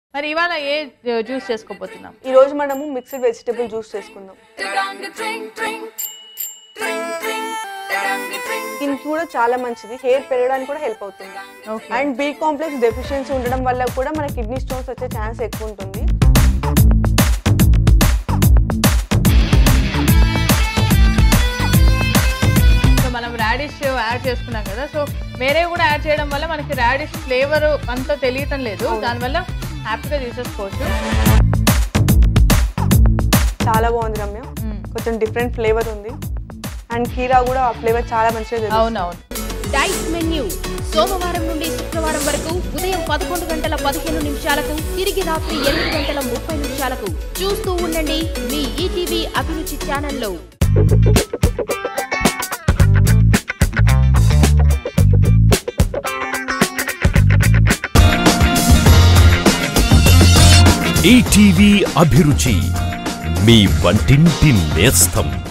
మరి ఇవాళ ఏ జ్యూస్ చేసుకోబోతున్నాం ఈ రోజు మనము మిక్స్డ్ వెజిటేబుల్ జ్యూస్ చేసుకుందాం దీనికి కూడా చాలా మంచిది హెయిర్ పెరగడానికి కూడా హెల్ప్ అవుతుంది okay and B complex deficiency ఉండడం వల్ల కూడా మన కిడ్నీ స్టోన్స్ వచ్చే ఛాన్స్ ఎక్కువ ఉంటుంది సో మనం రాడిష్ యాడ్ చేసుకున్నాం కదా సో వేరే కూడా యాడ్ చేయడం వల్ల మనకి రాడిష్ ఫ్లేవర్ అంత తెలియటం లేదు దానివల్ల హ్యాపీగా తీసేసుకోవచ్చు చాలా బాగుంది రమ్య కొంచెం డిఫరెంట్ ఫ్లేవర్ ఉంది అండ్ కీరా కూడా ఆ ఫ్లేవర్ చాలా మంచిగా తెలుస్తుంది. అవునవును డైట్ మెన్యూ సోమవారం నుండి శుక్రవారం వరకు ఉదయం పదకొండు గంటల పదిహేను నిమిషాలకు తిరిగి రాత్రి ఎనిమిది గంటల ముప్పై నిమిషాలకు చూస్తూ ఉండండి మీ ఈటీవీ అభిరుచి ఛానల్లో ఈటీవీ అభిరుచి మీ వంటింటి నేస్తం